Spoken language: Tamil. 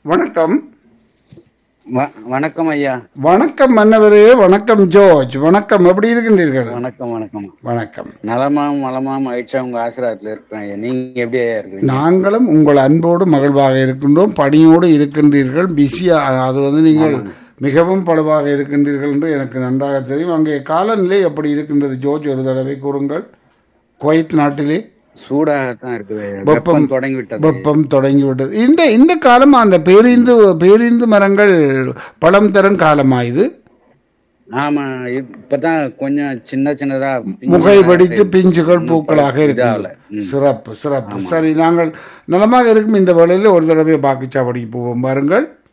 வணக்கம் வ- வணக்கம் ஐயா வணக்கம் மன்னவரே வணக்கம் ஜோர்ஜ் வணக்கம் எப்படி இருக்கின்றீர்கள் வணக்கம் வணக்கம் வணக்கம் நலமாம் மலமாம் மகிழ்ச்சியா உங்க ஆசிரியத்துல இருக்கிறேன் ஐயா நீங்க எப்படி ஐயா இருக்கிறீங்க நாங்களும் உங்கள் அன்போடு மகிழ்வாக இருக்கின்றோம் பணியோடு இருக்கின்றீர்கள் பிஸியா அது வந்து நீங்கள் மிகவும் பழுவாக இருக்கின்றீர்கள் என்று எனக்கு நன்றாக தெரியும் அங்கே காலநிலை எப்படி இருக்கின்றது ஜோர்ஜ் ஒரு தடவை கூறுங்கள் குவைத் நாட்டிலே சூடாகத்தான் இருக்குது ஐயா. வெப்பம் வெப்பம் தொடங்கி விட்டது வெப்பம் தொடங்கிவிட்டது இந்த இந்த காலம் அந்த பேரிந்து பேரிந்து மரங்கள் பழம் தரும் காலமா இது ஆமா இப்பதான் கொஞ்சம் சின்ன சின்னதா பிஞ்சு முகை மரம் வெடித்து இருக்கு. பிஞ்சுகள் இன்னும் பூக்களாக பழ- இருக்கிறது இதாகல. ம். சிறப்பு சிறப்பு சரி நாங்கள் நலமாக இருக்கும் இந்த வேளையில் ஒரு தடவை வாக்குச்சாவடிக்கு போவோம் பாருங்கள்